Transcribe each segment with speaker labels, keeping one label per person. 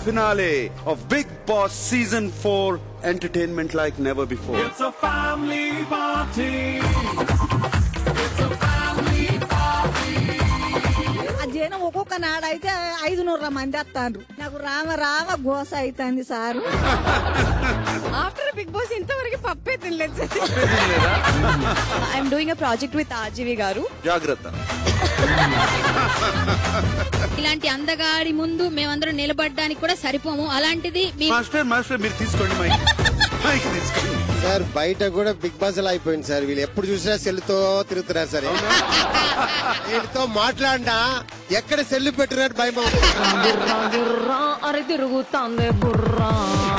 Speaker 1: finale of Big Boss Season 4 entertainment like never before.
Speaker 2: It's a family party. It's a family party.
Speaker 3: ఆ జనం ఒక్కొక్క నాడైతే ఐదు నూరు మంది వస్తాండ్రు నాకు రామ రామ గోస అవుతుంది సారు
Speaker 4: ఆఫ్టర్ బిగ్ బాస్ ఇంతవరకు పప్పే తినలేదు I'm doing a project with RGV garu
Speaker 1: జాగ్రత్త
Speaker 5: ఇలాంటి అందగాడి ముందు మేమందరం నిలబడడానికి కూడా సరిపోము అలాంటిది మీ
Speaker 1: మాస్టర్ మాస్టర్ మీరు తీసుకోండి మైక్ మైక్ తీసుకోండి
Speaker 6: సార్ బయట కూడా బిగ్ బాస్ లా అయిపోయింది సార్ వీళ్ళు ఎప్పుడు చూసినా సెల్లుతో తిరుగుతున్నారు సార్ వీళ్ళతో మాట్లాడినా ఎక్కడ సెల్లు పెట్టినట్టు భయం అవుతుంది.
Speaker 7: అరే తిరుగుతాందే బుర్రా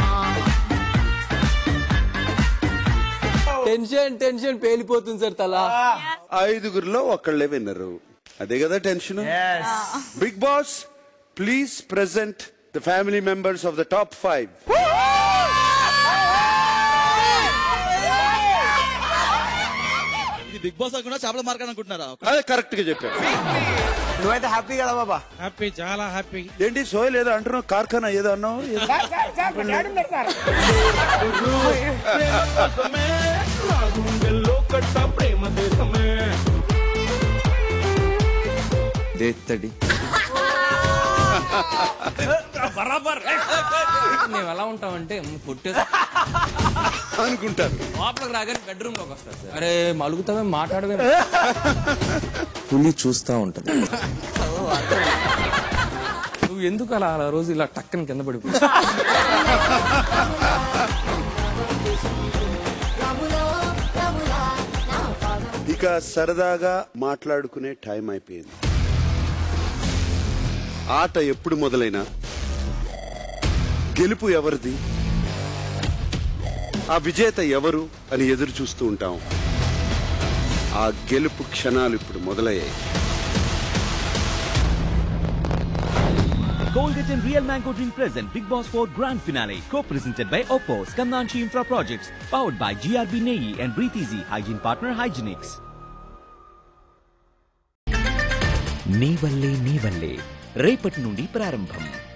Speaker 8: టెన్షన్ టెన్షన్ పేలిపోతుంది సార్ తల
Speaker 1: ఐదుగురిలో ఒకళ్ళే విన్నరు అదే కదా tension big boss please present the family members of the top five
Speaker 9: ఇది బిగ్ బాస్ కూడా చేపల మార్కెట్ అనుకుంటున్నారా
Speaker 1: అదే కరెక్ట్ గా చెప్పారు
Speaker 9: నువ్వైతే హ్యాపీ కదా బాబా
Speaker 10: హ్యాపీ చాలా హ్యాపీ
Speaker 1: ఏంటి సోయల్ ఏదో అంటున్నావు కార్ఖానా ఏదో అన్నావు ఏదో-
Speaker 2: నా గుండెల్లో కట్ట ప్రేమ దేశమే
Speaker 8: దేత్తడి
Speaker 2: బరాబర్
Speaker 8: మేము ఎలా ఉంటామంటే పుట్టే
Speaker 1: అనుకుంటారు
Speaker 8: లోపలికి రాగానే బెడ్రూమ్ లోకి వస్తారు సార్ అరే మలుగుతావే మాట్లాడవే పులి చూస్తా ఉంటది నువ్వు ఎందుకు అలా అలా రోజు ఇలా టక్కని కింద పడిపో
Speaker 1: ఇక సరదాగా మాట్లాడుకునే టైం అయిపోయింది ఆట ఎప్పుడు మొదలైనా గెలుపు ఎవరిది ఆ విజేత ఎవరు అని ఎదురు చూస్తూ ఉంటాం ఆ గెలుపు క్షణాలు ఇప్పుడు మొదలయ్యాయి
Speaker 11: Colgate and Real Mango Drink present Big Boss 4 Grand Finale, co-presented by Oppo, Skandanchi Infra Projects, powered by GRB Nei and Breathe Easy, hygiene partner Hygienics. నీ వల్లే నీ వల్లే రేపటి నుండి ప్రారంభం